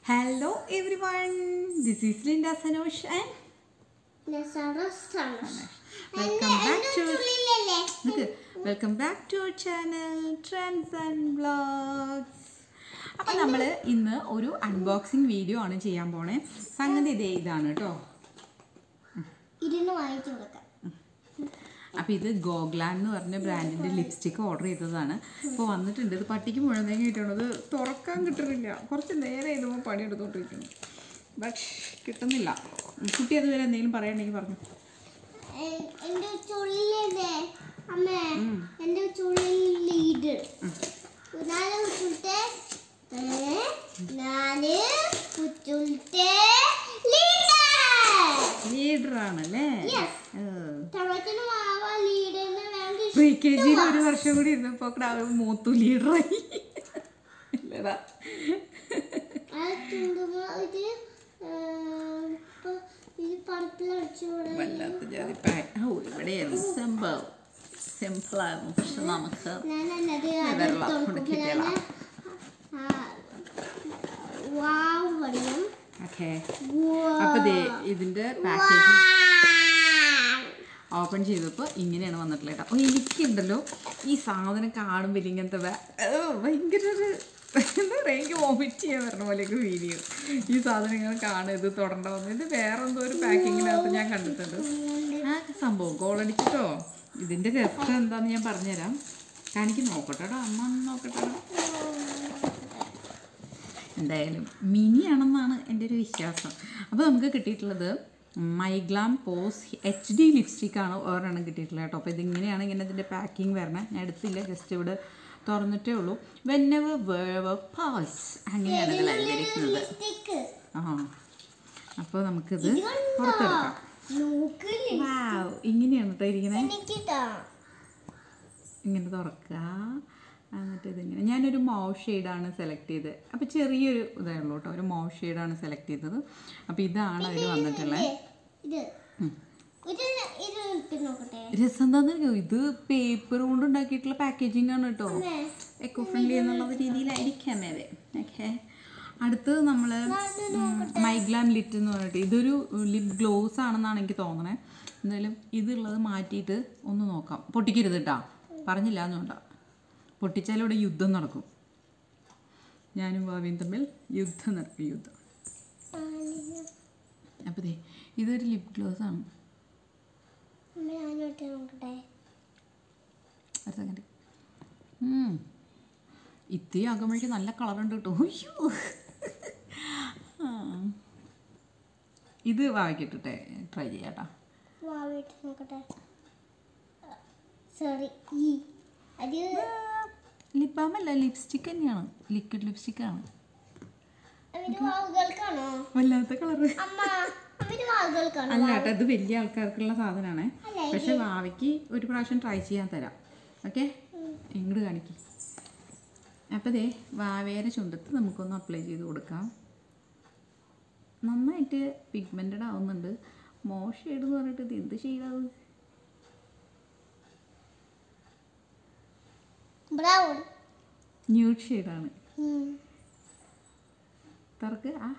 Hello everyone, this is Linda Sanosh and welcome back to നമുക്ക് welcome back to our channel trends and vlogs അപ്പം നമ്മൾ ഇന്ന് ഒരു unboxing video ആണ് ചെയ്യാൻ പോണേ സംഗതി ഇതേ ഇതാണ് കേട്ടോ ഇരുന്ന് വാങ്ങിച്ചു കൊടുക്കാം അപ്പോൾ ഇത് ഗോഗ്ലാൻ എന്ന് പറഞ്ഞ ബ്രാൻഡിൻ്റെ ലിപ്സ്റ്റിക് ഓർഡർ ചെയ്തതാണ് ഇപ്പോൾ വന്നിട്ടുണ്ട് ഇത് പട്ടിക്ക് മുഴുവൻ കിട്ടണത് തുറക്കാൻ കിട്ടുന്നില്ല കുറച്ച് നേരം ഇതുമ്പോൾ പണിയെടുത്തോണ്ടിരിക്കുന്നു ബട്ട് കിട്ടുന്നില്ല കുട്ടി അതുവരെ എന്തെങ്കിലും പറയണമെങ്കിൽ പറഞ്ഞു എ- എന്റെ ചുള്ളിലെ അമ്മേ എന്റെ ചുള്ളിൽ ലീഡ് ഞാന് കുച്ചുlte ഞാന് കുച്ചുlte ലീഡർ ലീഡറാണല്ലേ Yes. തവളത്തിന് മാവ ലീഡറിന് വേണ്ടി പ്രീ കെ ജിയിൽ ഒരു വർഷം കൂടി ഇരുന്നപ്പോൾ ക്ലാവ് മൂത്തു ലീഡറായി ഇല്ലടാ ആ ചുണ്ടുമ്പോ ഇത് ആ, ഇപ്പൊ ഇത് പടത്തിൽ അടിച്ചുകൂടെ വല്ലാത്ത ജാതി പാ- ഓ ഇവിടെയായിരുന്നു സംഭവം സിമ്പിളായിരുന്നു പക്ഷെ നമുക്ക് ഞാനത് വെള്ളം തുറക്കുമ്പോ കുടിക്കില്ല. ഞാന് വാവ് പറയും ഓക്കെ Wow. അപ്പൊ ദേ ഇതിന്റെ പാക്കേജ് Wow. ഓപ്പൺ ചെയ്തപ്പോൾ ഇങ്ങനെയാണ് വന്നിട്ടുള്ളത് കേട്ടോ അപ്പോൾ എനിക്കുണ്ടല്ലോ ഈ സാധനം കാണുമ്പോൾ ഇങ്ങനത്തെ വേ- ഏ, ഭയങ്കര ഒരു എന്താ പറയുക എനിക്ക് വോമിറ്റ് ചെയ്യാൻ വരണ പോലെയൊക്കെ വീഡിയോ ഈ സാധനം ഇങ്ങനെ കാണുക ഇത് തൊടണ്ട വന്നു ഇത് വേറെ എന്തോ ഒരു പാക്കിങ്ങിനകത്ത് ഞാൻ കണ്ടിട്ടുണ്ട് ആ സംഭവം ഗോളടിച്ചിട്ടോ ഇതിൻ്റെ രസം എന്താന്ന് ഞാൻ പറഞ്ഞുതരാം കാണിക്ക് നോക്കട്ടെടാ അമ്മ ഒന്ന് നോക്കട്ടെടാ എന്തായാലും മിനി ആണെന്നാണ് എൻ്റെ ഒരു വിശ്വാസം അപ്പോൾ നമുക്ക് കിട്ടിയിട്ടുള്ളത് മൈഗ്ലാം പോസ് എച്ച് ഡി ലിപ്സ്റ്റിക്കാണ് ഒരെണ്ണം കിട്ടിയിട്ടുള്ളത് കേട്ടോ അപ്പോൾ ഇതിങ്ങനെയാണ് ഇങ്ങനെ ഇതിൻ്റെ പാക്കിംഗ് വരണേ ഞാൻ എടുത്തില്ല ജസ്റ്റ് ഇവിടെ തുറന്നിട്ടേ ഉള്ളൂ വെന്നവ് വേവ് പാസ് അങ്ങനെയാണ് ഇതിൽ എഴുതിയിരിക്കുന്നത് Stick. ആ അപ്പോൾ നമുക്കിത് പുറത്തെടുക്കാം നോക്ക് വാവ് ഇങ്ങനെയാണ് കേട്ടോ ഇരിക്കുന്നത് എനിക്കിട്ടാ ഇങ്ങനെ തുറക്കുക എന്നിട്ട് ഇതിങ്ങനെ ഞാനൊരു മൗ ഷെയ്ഡാണ് സെലക്ട് ചെയ്തത് അപ്പോൾ ചെറിയൊരു ഇതേ ഉള്ളൂ കേട്ടോ ഒരു മൗ ഷെയ്ഡാണ് സെലക്ട് ചെയ്തത് അപ്പോൾ ഇതാണ് അതിൽ വന്നിട്ടുള്ളത് ഇത് ഇത് ഇത് ഇട്ട് നോക്കട്ടെ രസം എന്താണെന്ന് ഇത് പേപ്പർ കൊണ്ട് ഉണ്ടാക്കിയിട്ടുള്ള പാക്കേജിംഗ് ആണ് കേട്ടോ എക്കോ ഫ്രണ്ട്ലി എന്നുള്ള രീതിയിലായിരിക്കാം അതെ ഓക്കെ അടുത്തത് നമ്മൾ മൈഗ്ലാം ലിറ്റ് എന്ന് പറഞ്ഞിട്ട് ഇതൊരു ലിപ് ഗ്ലോസ് ആണെന്നാണ് എനിക്ക് തോന്നണേ എന്തായാലും ഇതുള്ളത് മാറ്റിയിട്ട് ഒന്ന് നോക്കാം പൊട്ടിക്കരുത് കേട്ടാ പറഞ്ഞില്ല എന്നുണ്ട പൊട്ടിച്ചാലും ഇവിടെ യുദ്ധം നടക്കും ഞാനും ഭാവിയും തമ്മിൽ യുദ്ധം നടക്കും യുദ്ധം അപ്പോൾ ദേ ഇതൊരു ലിപ് ഗ്ലോസ് ആണ് ഞാനോട്ട് നോക്കട്ടെ ഒരു സെക്കൻഡ് ഇത്തിരി ആകുമ്പോഴേക്ക് നല്ല കളറുണ്ട് കേട്ടോ അയ്യോ ആ. ഇത് വായിക്കിട്ടെ ട്രൈ ചെയ്യാട്ടാ വാവിട്ട് നോക്കട്ടെ സോറി ഈ അത് ലിപ് ബാം അല്ല ലിപ്സ്റ്റിക് തന്നെയാണ് ലിക്വിഡ് ലിപ്സ്റ്റിക് ആണ് അവര് വാവുകൾക്കാണോ വല്ലാത്ത കളറ് അമ്മ അവര് വാവുകൾക്കാണോ അല്ല കേട്ടോ ഇത് വലിയ ആൾക്കാർക്കുള്ള സാധനമാണ് അല്ല, പക്ഷെ ഭാവിക്ക് ഒരു പ്രാവശ്യം ട്രൈ ചെയ്യാൻ തരാം ഓക്കെ ഇങ്ങോട്ട് കാണിക്കും അപ്പോൾ ദേ വാവേരെ ചുണ്ടത്ത് നമുക്കൊന്ന് അപ്ലൈ ചെയ്ത് കൊടുക്കാം നന്നായിട്ട് പിഗ്മെൻറ്റഡ് ആവുന്നുണ്ട് മോശ ഷെയ്ഡ് എന്ന് പറഞ്ഞിട്ട് ഇത് എന്ത് ഷെയ്ഡാവും ബ്രൗൺ ന്യൂഡ് ഷെയ്ഡാണ് തുറക്ക് ആ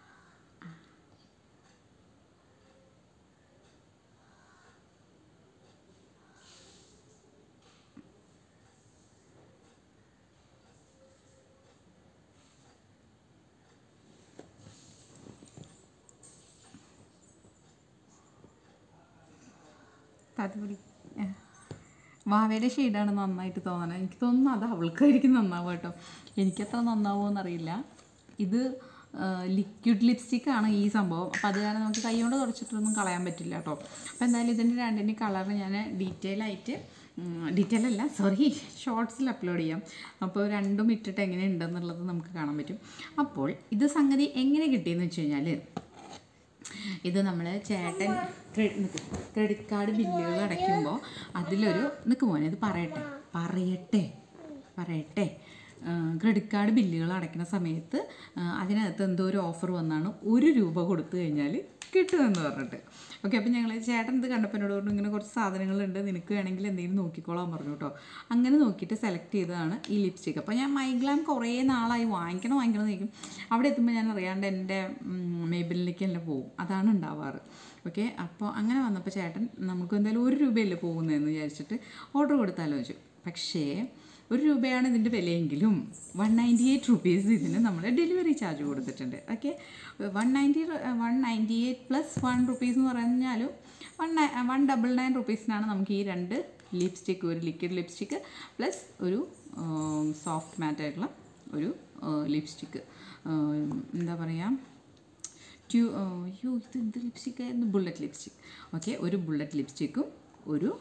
താത്തുപിടി വാവയുടെ ഷെയ്ഡാണ് നന്നായിട്ട് തോന്നണത് എനിക്ക് തോന്നുന്നു അത് അവൾക്കായിരിക്കും നന്നാവുക കേട്ടോ എനിക്കത്ര നന്നാവുമോ എന്നറിയില്ല ഇത് ലിക്വിഡ് ലിപ്സ്റ്റിക് ആണ് ഈ സംഭവം അപ്പോൾ അത് കാരണം നമുക്ക് കൈ കൊണ്ട് തുടച്ചിട്ടൊന്നും കളയാൻ പറ്റില്ല കേട്ടോ അപ്പോൾ എന്തായാലും ഇതിൻ്റെ രണ്ടിൻ്റെ കളർ ഞാൻ ഡീറ്റെയിൽ ആയിട്ട് ഡീറ്റെയിൽ അല്ല സോറി ഷോർട്സിൽ അപ്ലോഡ് ചെയ്യാം അപ്പോൾ രണ്ടും ഇട്ടിട്ട് എങ്ങനെ ഉണ്ടെന്നുള്ളത് നമുക്ക് കാണാൻ പറ്റും അപ്പോൾ ഇത് സംഗതി എങ്ങനെ കിട്ടിയെന്ന് വെച്ച് കഴിഞ്ഞാൽ ഇത് നമ്മൾ ചേട്ടൻ ക്രെഡിറ്റ് കാർഡ് ബില്ലുകൾ അടയ്ക്കുമ്പോൾ അതിലൊരു നിൽക്ക് മോനെ ഇത് പറയട്ടെ പറയട്ടെ പറയട്ടെ ക്രെഡിറ്റ് കാർഡ് ബില്ലുകൾ അടയ്ക്കുന്ന സമയത്ത് ആ, അതിനകത്ത് എന്തോ ഒരു ഓഫർ വന്നാണ് ഒരു രൂപ കൊടുത്തു കഴിഞ്ഞാൽ കിട്ടുമെന്ന് പറഞ്ഞിട്ട് ഓക്കെ അപ്പം ഞങ്ങൾ ചേട്ടൻ ഇത് കണ്ടപ്പോൾ എന്നോട് പറഞ്ഞു ഇങ്ങനെ കുറച്ച് സാധനങ്ങളുണ്ട് നിനക്ക് വേണമെങ്കിൽ എന്തെങ്കിലും നോക്കിക്കോളാൻ പറഞ്ഞു കേട്ടോ അങ്ങനെ നോക്കിയിട്ട് സെലക്ട് ചെയ്തതാണ് ഈ ലിപ്സ്റ്റിക് അപ്പോൾ ഞാൻ മൈഗ്ലാം കുറേ നാളായി വാങ്ങിക്കണം വാങ്ങിക്കണം എന്ന് ചോദിക്കും അവിടെ എത്തുമ്പോൾ ഞാൻ അറിയാണ്ട് എൻ്റെ മേബിളിലേക്ക് തന്നെ പോകും അതാണ് ഉണ്ടാവാറ് ഓക്കെ അപ്പോൾ അങ്ങനെ വന്നപ്പോൾ ചേട്ടൻ നമുക്ക് എന്തായാലും ഒരു രൂപയല്ലേ പോകുന്നതെന്ന് വിചാരിച്ചിട്ട് ഓർഡർ കൊടുത്താലോ ചോദിച്ചു പക്ഷേ ഒരു രൂപയാണ് ഇതിൻ്റെ വിലയെങ്കിലും വൺ നയൻറ്റി എയ്റ്റ് റുപ്പീസ് ഇതിന് നമ്മൾ ഡെലിവറി ചാർജ് കൊടുത്തിട്ടുണ്ട് okay one ninety one ninety eight plus one rupees എന്ന് പറഞ്ഞാലും വൺ വൺ ഡബിൾ നയൻ റുപ്പീസിനാണ് നമുക്ക് ഈ രണ്ട് ലിപ്സ്റ്റിക്ക് ഒരു ലിക്വിഡ് ലിപ്സ്റ്റിക്ക് പ്ലസ് ഒരു സോഫ്റ്റ് മാറ്റ് ആയിട്ടുള്ള ഒരു ലിപ്സ്റ്റിക്ക് എന്താ പറയുക ട്യൂ അയ്യോ ഇത് എന്ത് ലിപ്സ്റ്റിക് ആയിരുന്നു ബുള്ളറ്റ് ലിപ്സ്റ്റിക് ഓക്കെ ഒരു ബുള്ളറ്റ് ലിപ്സ്റ്റിക്കും ഒരു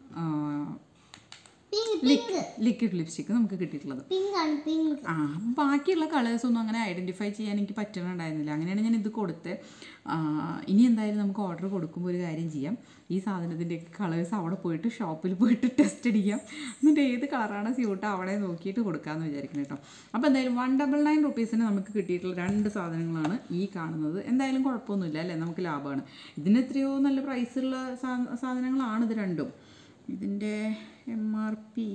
പിങ്ക് ലിക്വിഡ് ലിപ്സ്റ്റിക്ക് നമുക്ക് കിട്ടിയിട്ടുള്ളത് പിങ്ക് ആണ് പിങ്ക് ആ ബാക്കിയുള്ള കളേഴ്സ് ഒന്നും അങ്ങനെ ഐഡൻറ്റിഫൈ ചെയ്യാൻ എനിക്ക് പറ്റുന്നുണ്ടായിരുന്നില്ല അങ്ങനെയാണ് ഞാൻ ഇത് കൊടുത്ത് ആ, ഇനി എന്തായാലും നമുക്ക് ഓർഡർ കൊടുക്കുമ്പോൾ ഒരു കാര്യം ചെയ്യാം ഈ സാധനത്തിൻ്റെ കളേഴ്സ് അവിടെ പോയിട്ട് ഷോപ്പിൽ പോയിട്ട് ടെസ്റ്റ് അടിക്കാം എന്നിട്ട് ഏത് കളറാണ് സ്യൂട്ട് അവിടെ നോക്കിയിട്ട് കൊടുക്കാമെന്ന് വിചാരിക്കണം കേട്ടോ അപ്പോൾ എന്തായാലും വൺ ഡബിൾ നയൻ റുപ്പീസിന് നമുക്ക് കിട്ടിയിട്ടുള്ള രണ്ട് സാധനങ്ങളാണ് ഈ കാണുന്നത് എന്തായാലും കുഴപ്പമൊന്നുമില്ല അല്ലേ നമുക്ക് ലാഭമാണ് ഇതിന് എത്രയോ നല്ല പ്രൈസുള്ള സാ- സാധനങ്ങളാണ് ഇത് രണ്ടും ഇതിൻ്റെ M R P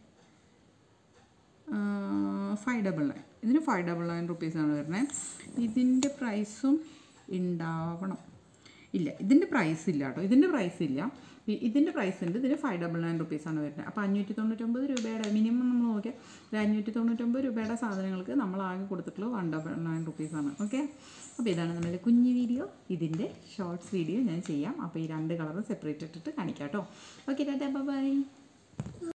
five double nine ഇതിന് ഫൈവ് ഡബിൾ നയൻ റുപ്പീസാണ് വരുന്നത് ഇതിൻ്റെ പ്രൈസും ഉണ്ടാവണം ഇല്ല ഇതിൻ്റെ പ്രൈസ് ഇല്ല കേട്ടോ ഇതിൻ്റെ പ്രൈസ് ഇല്ല ഇ- ഇതിൻ്റെ പ്രൈസ് ഉണ്ട് ഇതിന് ഫൈവ് ഡബിൾ നയൻ റുപ്പീസാണ് വരുന്നത് അപ്പോൾ അഞ്ഞൂറ്റി തൊണ്ണൂറ്റൊമ്പത് രൂപയുടെ മിനിമം നമ്മൾ നോക്കിയാൽ ഒരു അഞ്ഞൂറ്റി തൊണ്ണൂറ്റൊമ്പത് രൂപയുടെ സാധനങ്ങൾക്ക് നമ്മൾ ആകെ കൊടുത്തിട്ടുള്ളത് വൺ ഡബിൾ നയൻ റുപ്പീസാണ് ഓക്കെ അപ്പോൾ ഇതാണ് നമ്മുടെ കുഞ്ഞു വീഡിയോ ഇതിൻ്റെ ഷോർട്സ് വീഡിയോ ഞാൻ ചെയ്യാം അപ്പോൾ ഈ രണ്ട് കളർ സെപ്പറേറ്റ് ഇട്ടിട്ട് കാണിക്കാം കേട്ടോ ഓക്കെ ടാറ്റാ ബൈ